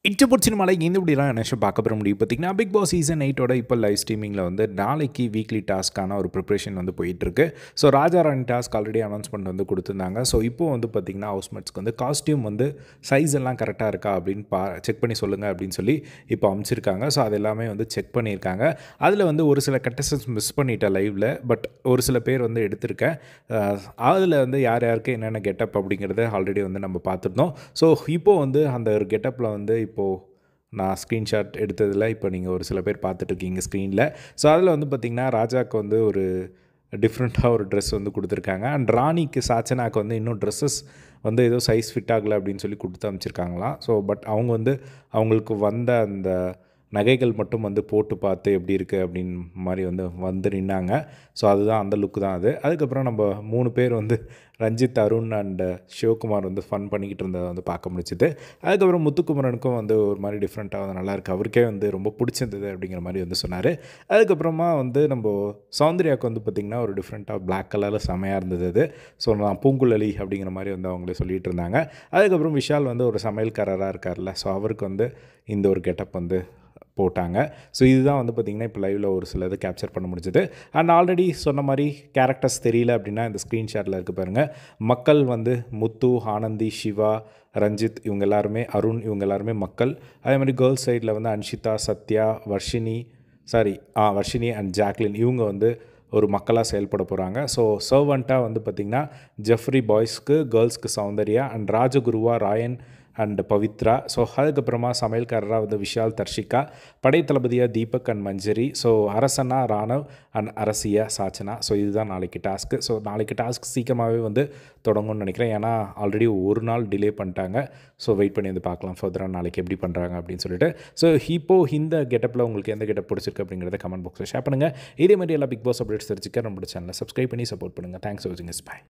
இட்டு பிடிச்சின மலைக்கு இந்த இப்படிலாம் என்ன பார்க்க பெற முடியும் பார்த்தீங்கன்னா பிக் பாஸ் சீசன் எயிட்டோட இப்போ லைவ் ஸ்ட்ரீமிங்கில் வந்து நாளைக்கு வீக்லி டாஸ்க்கான ஒரு ப்ரிப்ரேஷன் வந்து போயிட்டுருக்கு so Raja Rani task already announcement வந்து கொடுத்துருந்தாங்க ஸோ இப்போ வந்து பார்த்திங்கன்னா ஹவுஸ்மேட்ஸ்க்கு வந்து காஸ்டியூம் வந்து சைஸ் எல்லாம் கரெக்டாக இருக்கா அப்படின்னு பா செக் பண்ணி சொல்லுங்கள் அப்படின்னு சொல்லி இப்போ அமைச்சிருக்காங்க ஸோ அது எல்லாமே வந்து செக் பண்ணியிருக்காங்க அதில் வந்து ஒரு சில கண்டஸ்டன்ஸ் மிஸ் பண்ணிட்டேன் லைவில் பட் ஒரு சில பேர் வந்து எடுத்திருக்கேன் அதில் வந்து யார் யாருக்கு என்னென்ன கெட்டப் அப்படிங்கிறத ஆல்ரெடி வந்து நம்ம பார்த்துருந்தோம் ஸோ இப்போது வந்து அந்த ஒரு கெட்டப்பில் வந்து இப்போது நான் ஸ்க்ரீன்ஷாட் எடுத்ததில் இப்போ நீங்கள் ஒரு சில பேர் பார்த்துட்ருக்கீங்க ஸ்க்ரீனில் ஸோ அதில் வந்து பார்த்திங்கன்னா ராஜாவுக்கு வந்து ஒரு டிஃப்ரெண்ட்டாக ஒரு ட்ரெஸ் வந்து கொடுத்துருக்காங்க அண்ட் ராணிக்கு சாச்சனாக்கு வந்து இன்னும் ட்ரெஸ்ஸஸ் வந்து ஏதோ சைஸ் ஃபிட் ஆகலை அப்படின்னு சொல்லி கொடுத்து அமைச்சிருக்காங்களாம் ஸோ பட் அவங்க வந்து அவங்களுக்கு வந்த அந்த நகைகள் மட்டும் வந்து போட்டு பார்த்து எப்படி இருக்குது அப்படின்னு மாதிரி வந்து வந்து நின்னாங்க ஸோ அதுதான் அந்த லுக்கு தான் அது அதுக்கப்புறம் நம்ம மூணு பேர் வந்து ரஞ்சித் அருண் அண்ட் சிவகுமார் வந்து ஃபன் பண்ணிக்கிட்டு இருந்ததை வந்து பார்க்க முடிச்சுது அதுக்கப்புறம் முத்துக்குமரனுக்கும் வந்து ஒரு மாதிரி டிஃப்ரெண்ட்டாக வந்து நல்லாயிருக்கு அவருக்கே வந்து ரொம்ப பிடிச்சிருந்தது அப்படிங்கிற மாதிரி வந்து சொன்னார் அதுக்கப்புறமா வந்து நம்ம சௌந்தர்யாவுக்கு வந்து பார்த்திங்கன்னா ஒரு டிஃப்ரெண்ட்டாக பிளாக் கலரில் செமையாக இருந்தது அது ஸோ நான் பூங்குழலி அப்படிங்கிற மாதிரி வந்து அவங்களே சொல்லிகிட்டு இருந்தாங்க அதுக்கப்புறம் விஷால் வந்து ஒரு சமையல்காரராக இருக்கார்ல ஸோ அவருக்கு வந்து இந்த ஒரு கெட்டப் வந்து போட்டாங்க ஸோ இதுதான் வந்து பார்த்திங்கன்னா இப்போ லைவில் ஒரு சில இது கேப்சர் பண்ண முடிஞ்சது அண்ட் ஆல்ரெடி சொன்ன மாதிரி கேரக்டர்ஸ் தெரியல அப்படின்னா இந்த ஸ்க்ரீன்ஷாட்டில் இருக்குது பாருங்கள் மக்கள் வந்து முத்து ஆனந்தி சிவா ரஞ்சித் இவங்க எல்லாருமே அருண் இவங்க எல்லாருமே மக்கள் அதே மாதிரி கேர்ள்ஸ் சைடில் வந்து அன்ஷிதா சத்யா வர்ஷினி சாரி ஆ வர்ஷினி அண்ட் ஜாக்லின் இவங்க வந்து ஒரு மக்களாக செயல்பட போகிறாங்க ஸோ சர்வெண்ட்டாக வந்து பார்த்திங்கன்னா ஜெஃப்ரி பாய்ஸ்க்கு கேர்ள்ஸ்க்கு சௌந்தர்யா அண்ட் ராஜகுருவா ராயன் அண்ட் பவித்ரா ஸோ அதுக்கப்புறமா சமையல்காரராக வந்து விஷால் தர்ஷிகா படை தளபதியாக தீபக் அண்ட் மஞ்சரி ஸோ அரசனா ராணவ் அண்ட் அரசியா சாச்சனா ஸோ இதுதான் நாளைக்கு டாஸ்க்கு ஸோ நாளைக்கு டாஸ்க் சீக்கிரமாகவே வந்து தொடங்கும்னு நினைக்கிறேன் ஏன்னா ஆல்ரெடி ஒரு நாள் டிலே பண்ணிட்டாங்க ஸோ வெயிட் பண்ணி வந்து பார்க்கலாம் ஃபர்தராக நாளைக்கு எப்படி பண்ணுறாங்க அப்படின்னு சொல்லிட்டு ஸோ இப்போது இந்த கெட்டப்பில் உங்களுக்கு எந்த கெட்டப் பிடிச்சிருக்கு அப்படிங்கிறத கமெண்ட் பாக்ஸில் ஷேர் பண்ணுங்கள் இதே மாதிரி எல்லா பிக் பாஸ் அப்டேட்ஸ் தெரிஞ்சுக்க நம்மளோட சேனலை சப்ஸ்கிரைப் பண்ணி சப்போர்ட் பண்ணுங்கள் தேங்க்ஸ் ஃபார் வாட்சிங் இஸ் பை